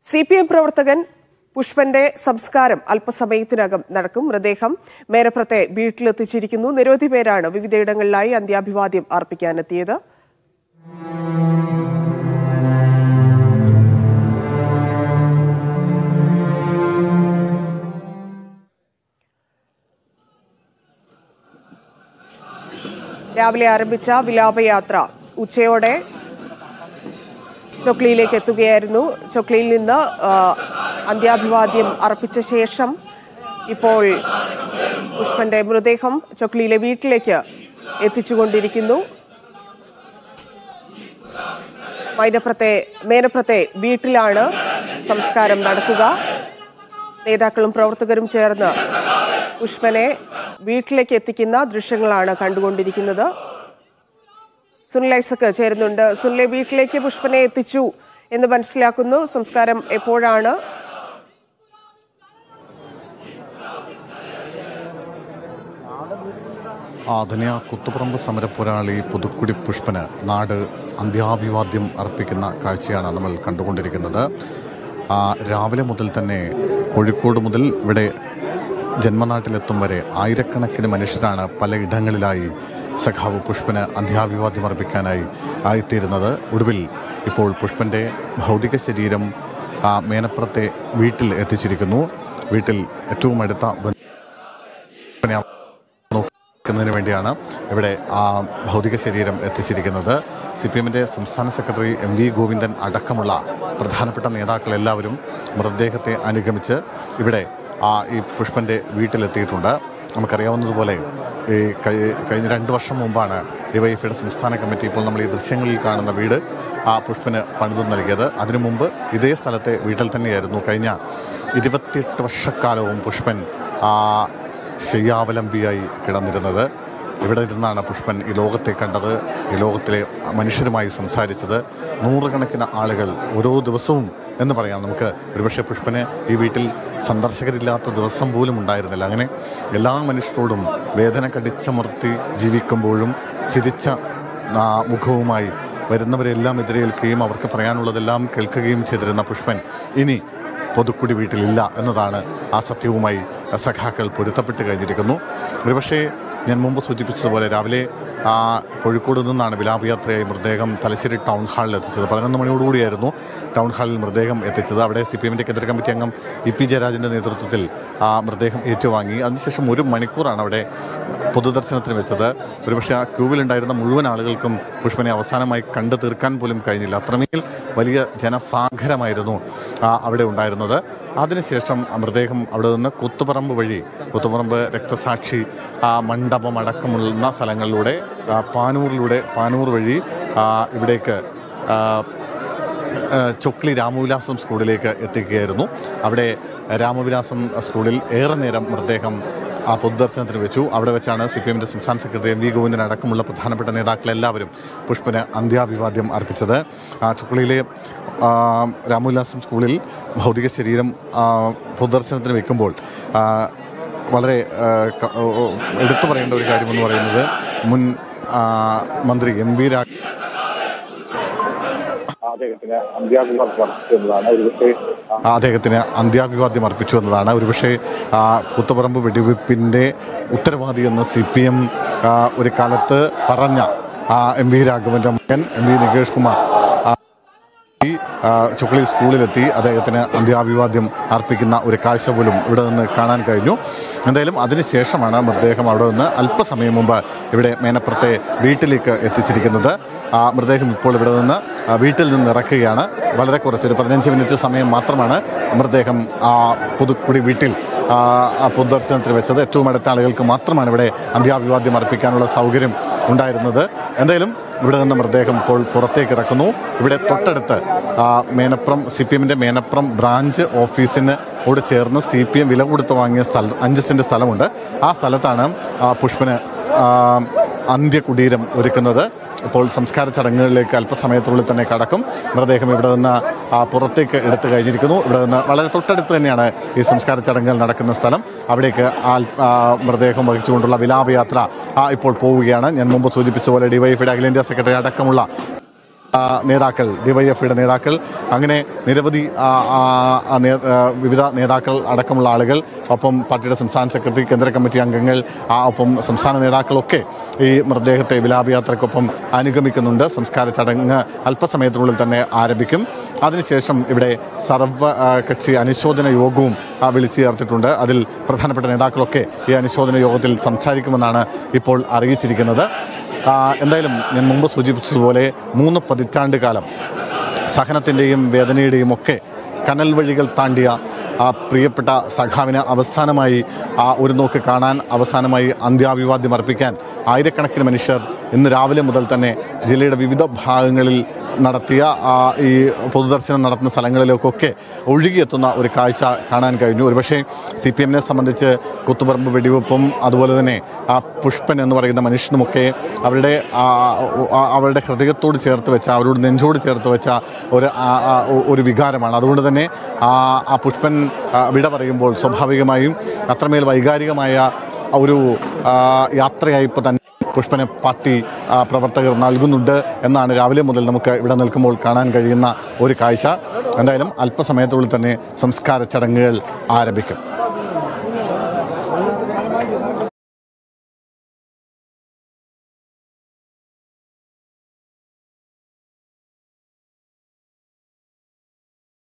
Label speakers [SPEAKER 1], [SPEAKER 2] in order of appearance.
[SPEAKER 1] C P M പ്രവർത്തകൻ പുഷ്പന്റെ സംസ്കാരം അല്പസമയത്തിനകം നടക്കും മൃതദേഹം മേരപ്രത്തെ വീട്ടിലെത്തിച്ചിരിക്കുന്നു നിരവധി പേരാണ് വിവിധയിടങ്ങളിലായി അന്ത്യാഭിവാദ്യം അർപ്പിക്കാനെത്തിയത് രാവിലെ ആരംഭിച്ച വിലാപയാത്ര ഉച്ചയോടെ ചൊക്ലിയിലേക്ക് എത്തുകയായിരുന്നു ചൊക്ലിയിൽ നിന്ന് ആ, അന്ത്യാഭിവാദ്യം അർപ്പിച്ച ശേഷം ഇപ്പോൾ പുഷ്പന്റെ മൃതദേഹം ചൊക്ലിയിലെ വീട്ടിലേക്ക് എത്തിച്ചുകൊണ്ടിരിക്കുന്നു മൈനപ്രത്തെ മേനപ്രത്തെ വീട്ടിലാണ് സംസ്കാരം നടക്കുക നേതാക്കളും പ്രവർത്തകരും ചേർന്ന് പുഷ്പനെ വീട്ടിലേക്ക് എത്തിക്കുന്ന ദൃശ്യങ്ങളാണ് കണ്ടുകൊണ്ടിരിക്കുന്നത് സുനിൽ ഐസക്ക് ചേരുന്നുണ്ട് സുനിലെ വീട്ടിലേക്ക് പുഷ്പനെ എത്തിച്ചു എന്ന് മനസ്സിലാക്കുന്നു സംസ്കാരം എപ്പോഴാണ്
[SPEAKER 2] ആധുനിക കുത്തുപറമ്പ് സമരപ്പോരാളി പുതുക്കുടി പുഷ്പന് നാട് അന്ത്യാഭിവാദ്യം അർപ്പിക്കുന്ന കാഴ്ചയാണ് നമ്മൾ കണ്ടുകൊണ്ടിരിക്കുന്നത് ആ, രാവിലെ മുതൽ തന്നെ കോഴിക്കോട് മുതൽ ഇവിടെ ജന്മനാട്ടിലെത്തും വരെ ആയിരക്കണക്കിന് മനുഷ്യരാണ് പലയിടങ്ങളിലായി സഖാവ് പുഷ്പന് അന്ത്യാഭിവാദ്യം അർപ്പിക്കാനായി ആയിത്തീരുന്നത് ഒടുവിൽ ഇപ്പോൾ പുഷ്പൻ്റെ ഭൗതിക ശരീരം ആ, മേനപ്പുറത്തെ വീട്ടിൽ എത്തിച്ചിരിക്കുന്നു വീട്ടിൽ ഏറ്റവും അടുത്ത ബന്ധുവിനെ നോക്കുന്നതിന് വേണ്ടിയാണ് ഇവിടെ ആ ഭൗതിക ശരീരം എത്തിച്ചിരിക്കുന്നത് സി പി എമ്മിൻ്റെ സംസ്ഥാന സെക്രട്ടറി എം വി ഗോവിന്ദൻ അടക്കമുള്ള പ്രധാനപ്പെട്ട നേതാക്കൾ എല്ലാവരും മൃതദേഹത്തെ അനുഗമിച്ച് ഇവിടെ ആ ഈ പുഷ്പൻ്റെ വീട്ടിലെത്തിയിട്ടുണ്ട് നമുക്കറിയാവുന്നതുപോലെ ഈ കഴി- കഴിഞ്ഞ രണ്ട് വർഷം മുമ്പാണ് ഡിവൈഎഫ്ഐയുടെ സംസ്ഥാന കമ്മിറ്റി ഇപ്പോൾ നമ്മൾ ഈ ദൃശ്യങ്ങളിൽ കാണുന്ന വീട് ആ പുഷ്പന് പണിതു നൽകിയത് അതിനു മുമ്പ് ഇതേ സ്ഥലത്തെ വീട്ടിൽ തന്നെയായിരുന്നു കഴിഞ്ഞ ഇരുപത്തിയെട്ട് വർഷക്കാലവും പുഷ്പൻ ആ ശയ്യാവലംബിയായി കിടന്നിരുന്നത് ഇവിടെ ഇരുന്നാണ് പുഷ്പൻ ഈ ലോകത്തെ കണ്ടത് ഈ ലോകത്തിലെ മനുഷ്യരുമായി സംസാരിച്ചത് നൂറുകണക്കിന് ആളുകൾ ഓരോ ദിവസവും എന്ന് പറയാം നമുക്ക് ഒരുപക്ഷെ പുഷ്പന് ഈ വീട്ടിൽ സന്ദർശകരില്ലാത്ത ദിവസം പോലും ഉണ്ടായിരുന്നില്ല അങ്ങനെ എല്ലാ മനുഷ്യരോടും വേദന കടിച്ചമർത്തി ജീവിക്കുമ്പോഴും ചിരിച്ച ആ, മുഖവുമായി വരുന്നവരെല്ലാം എതിരേൽക്കുകയും അവർക്ക് പറയാനുള്ളതെല്ലാം കേൾക്കുകയും ചെയ്തിരുന്ന പുഷ്പൻ ഇനി പൊതുക്കുടി വീട്ടിലില്ല എന്നതാണ് ആ സത്യവുമായി സഖാക്കൾ പൊരുത്തപ്പെട്ട് കഴിഞ്ഞിരിക്കുന്നു ഒരുപക്ഷേ ഞാൻ മുമ്പ് സൂചിപ്പിച്ചതുപോലെ രാവിലെ ആ കോഴിക്കോട് നിന്നാണ് വിലാപയാത്രയായി മൃതദേഹം തലശ്ശേരി ടൗൺ ഹാളിൽ എത്തിച്ചത് പതിനൊന്ന് മണിയോടുകൂടിയായിരുന്നു ടൗൺ ഹാളിൽ മൃതദേഹം എത്തിച്ചത് അവിടെ സി പി എമ്മിൻ്റെ കേന്ദ്ര കമ്മിറ്റി അംഗം ഇ പി ജയരാജൻ്റെ നേതൃത്വത്തിൽ ആ മൃതദേഹം ഏറ്റുവാങ്ങി അതിനുശേഷം ഒരു മണിക്കൂറാണ് അവിടെ പൊതുദർശനത്തിന് വെച്ചത് ഒരുപക്ഷെ ആ ക്യൂവിലുണ്ടായിരുന്ന മുഴുവൻ ആളുകൾക്കും പുഷ്പനെ അവസാനമായി കണ്ടു തീർക്കാൻ പോലും കഴിഞ്ഞില്ല അത്രമേൽ വലിയ ജനസാഗരമായിരുന്നു ആ, അവിടെ ഉണ്ടായിരുന്നത് അതിനുശേഷം ആ മൃതദേഹം അവിടെ നിന്ന് കുത്തുപറമ്പ് വഴി കുത്തുപറമ്പ് രക്തസാക്ഷി ആ മണ്ഡപം അടക്കമുള്ള സ്ഥലങ്ങളിലൂടെ ആ, പാനൂറിലൂടെ പാനൂർ വഴി ആ, ഇവിടേക്ക് ആ, ആ, ചൊക്ലി രാമവിലാസം സ്കൂളിലേക്ക് എത്തിക്കുകയായിരുന്നു അവിടെ രാമവിലാസം സ്കൂളിൽ ഏറെ നേരം മൃതദേഹം ആ പൊതുദർശനത്തിന് വെച്ചു അവിടെ വെച്ചാണ് സി പി എമ്മിൻ്റെ സംസ്ഥാന സെക്രട്ടറി എം വി ഗോവിന്ദൻ അടക്കമുള്ള പ്രധാനപ്പെട്ട നേതാക്കളെല്ലാവരും പുഷ്പന് അന്ത്യാഭിവാദ്യം അർപ്പിച്ചത് ആ, ചുക്ലിയിലെ ആ, രാമവിലാസം സ്കൂളിൽ ഭൗതിക ശരീരം ആ, പൊതുദർശനത്തിന് വെക്കുമ്പോൾ ആ, വളരെ ആ, ക- ഓ, ഓ, എടുത്തു പറയേണ്ട ഒരു കാര്യമെന്ന് പറയുന്നത് മുൻ ആ, മന്ത്രി എം വി രാ
[SPEAKER 3] അദ്ദേഹത്തിന് അന്ത്യാഭിവാദം നടത്തുന്നതാണ് ഒരുപക്ഷെ
[SPEAKER 2] ആ, അദ്ദേഹത്തിന് അന്ത്യാഭിവാദ്യം അർപ്പിച്ചു എന്നതാണ് ഒരുപക്ഷെ ആ, കൂത്തുപറമ്പ് വെടിവെപ്പിൻ്റെ ഉത്തരവാദി എന്ന് സി പി എം ഒരു കാലത്ത് പറഞ്ഞ ആ, എം വി രാഘവൻ്റെ മകൻ എം വി നികേഷ് കുമാർ ആ, ഈ ആ, ചുക്ലി സ്കൂളിലെത്തി അദ്ദേഹത്തിന് അന്ത്യാഭിവാദ്യം അർപ്പിക്കുന്ന ഒരു കാഴ്ച പോലും ഇവിടെ നിന്ന് കാണാൻ കഴിഞ്ഞു എന്തായാലും അതിനുശേഷമാണ് മൃതദേഹം അവിടെ നിന്ന് അല്പസമയം മുമ്പ് ഇവിടെ മേനപ്പുറത്തെ വീട്ടിലേക്ക് എത്തിച്ചിരിക്കുന്നത് ആ മൃതദേഹം ഇപ്പോൾ ഇവിടെ നിന്ന് ആ, വീട്ടിൽ നിന്ന് ഇറക്കുകയാണ് വളരെ കുറച്ച് ഒരു പതിനഞ്ച് മിനിറ്റ് സമയം മാത്രമാണ് മൃതദേഹം ആ പുതുക്കുടി വീട്ടിൽ ആ, ആ പൊതുദർശനത്തിന് വെച്ചത് ഏറ്റവും അടുത്ത ആളുകൾക്ക് മാത്രമാണ് ഇവിടെ അന്ത്യാഭിവാദ്യം അർപ്പിക്കാനുള്ള സൗകര്യം ഉണ്ടായിരുന്നത് എന്തായാലും ഇവിടെ നിന്ന് മൃതദേഹം ഇപ്പോൾ പുറത്തേക്ക് ഇറക്കുന്നു ഇവിടെ തൊട്ടടുത്ത് ആ, മേനപ്രം സി പി എമ്മിൻ്റെ മേനപ്രം ബ്രാഞ്ച് ഓഫീസിന് ഓട് ചേർന്ന് സി പി എം വില കൊടുത്ത് വാങ്ങിയ സ്ഥലം അഞ്ച് സെൻറ്റ് സ്ഥലമുണ്ട് ആ സ്ഥലത്താണ് ആ, പുഷ്പന് ആ, അന്ത്യകുടീരം ഒരുക്കുന്നത് ഇപ്പോൾ സംസ്കാര ചടങ്ങുകളിലേക്ക് അല്പസമയത്തിനുള്ളിൽ തന്നെ കടക്കും മൃതദേഹം ഇവിടെ നിന്ന് ആ, പുറത്തേക്ക് എടുത്തു കഴിഞ്ഞിരിക്കുന്നു ഇവിടെ നിന്ന് വളരെ തൊട്ടടുത്ത് തന്നെയാണ് ഈ സംസ്കാര ചടങ്ങുകൾ നടക്കുന്ന സ്ഥലം അവിടേക്ക് ആൽ- ആ, മൃതദേഹം വഹിച്ചുകൊണ്ടുള്ള വിലാപയാത്ര ആ, ഇപ്പോൾ പോവുകയാണ് ഞാൻ മുമ്പ് സൂചിപ്പിച്ച പോലെ ഡിവൈഎഫിയുടെ അഖിലേന്ത്യാ സെക്രട്ടറി അടക്കമുള്ള ആ, നേതാക്കൾ ഡിവൈഎഫ്ഐയുടെ നേതാക്കൾ അങ്ങനെ നിരവധി ആ, ആ, ആ, നേ- ആ, വിവിധ നേതാക്കൾ അടക്കമുള്ള ആളുകൾ ഒപ്പം പാർട്ടിയുടെ സംസ്ഥാന സെക്രട്ടറി കേന്ദ്ര കമ്മിറ്റി അംഗങ്ങൾ ആ ഒപ്പം സംസ്ഥാന നേതാക്കളൊക്കെ ഈ മൃതദേഹത്തെ വിലാപയാത്രയ്ക്കൊപ്പം അനുഗമിക്കുന്നുണ്ട് സംസ്കാര ചടങ്ങ് അല്പസമയത്തിനുള്ളിൽ തന്നെ ആരംഭിക്കും അതിനുശേഷം ഇവിടെ സർവ ആ, കക്ഷി അനുശോചന യോഗവും ആ, വിളിച്ചു ചേർത്തിട്ടുണ്ട് അതിൽ പ്രധാനപ്പെട്ട നേതാക്കളൊക്കെ ഈ അനുശോചന യോഗത്തിൽ സംസാരിക്കുമെന്നാണ് ഇപ്പോൾ അറിയിച്ചിരിക്കുന്നത് ആ, എന്തായാലും ഞാൻ മുമ്പ് സൂചിപ്പിച്ചതുപോലെ മൂന്ന് പതിറ്റാണ്ട് കാലം സഹനത്തിൻ്റെയും വേദനയുടെയും ഒക്കെ കനൽ വഴികൾ താണ്ടിയ ആ പ്രിയപ്പെട്ട സഖാവിനെ അവസാനമായി ആ ഒരു നോക്ക് കാണാൻ അവസാനമായി അന്ത്യാഭിവാദ്യം അർപ്പിക്കാൻ ആയിരക്കണക്കിന് മനുഷ്യർ ഇന്ന് രാവിലെ മുതൽ തന്നെ ജില്ലയുടെ വിവിധ ഭാഗങ്ങളിൽ നടത്തിയ ആ ഈ പൊതുദർശനം നടത്തുന്ന സ്ഥലങ്ങളിലേക്കൊക്കെ ഒഴുകിയെത്തുന്ന ഒരു കാഴ്ച കാണാൻ കഴിഞ്ഞു ഒരുപക്ഷെ സി പി എമ്മിനെ സംബന്ധിച്ച് കുത്തുപറമ്പ് വെടിവെപ്പും അതുപോലെ തന്നെ ആ പുഷ്പൻ എന്ന് പറയുന്ന മനുഷ്യനുമൊക്കെ അവരുടെ ആ, ആ, അവരുടെ ഹൃദയത്തോട് ചേർത്ത് വെച്ച അവരോട് നെഞ്ചോട് ചേർത്ത് വെച്ച ഒരു ആ, ആ, ഒരു വികാരമാണ് അതുകൊണ്ട് തന്നെ ആ ആ പുഷ്പൻ ആ, വിട പറയുമ്പോൾ സ്വാഭാവികമായും അത്രമേൽ വൈകാരികമായ ഒരു ആ, യാത്രയായി ഇപ്പോൾ തന്നെ പുഷ്പനെ പാർട്ടി ആ, പ്രവർത്തകർ നൽകുന്നുണ്ട് എന്നാണ് രാവിലെ മുതൽ നമുക്ക് ഇവിടെ നിൽക്കുമ്പോൾ കാണാൻ കഴിയുന്ന ഒരു കാഴ്ച എന്തായാലും അല്പസമയത്തുള്ളിൽ തന്നെ സംസ്കാര ചടങ്ങുകൾ ആരംഭിക്കും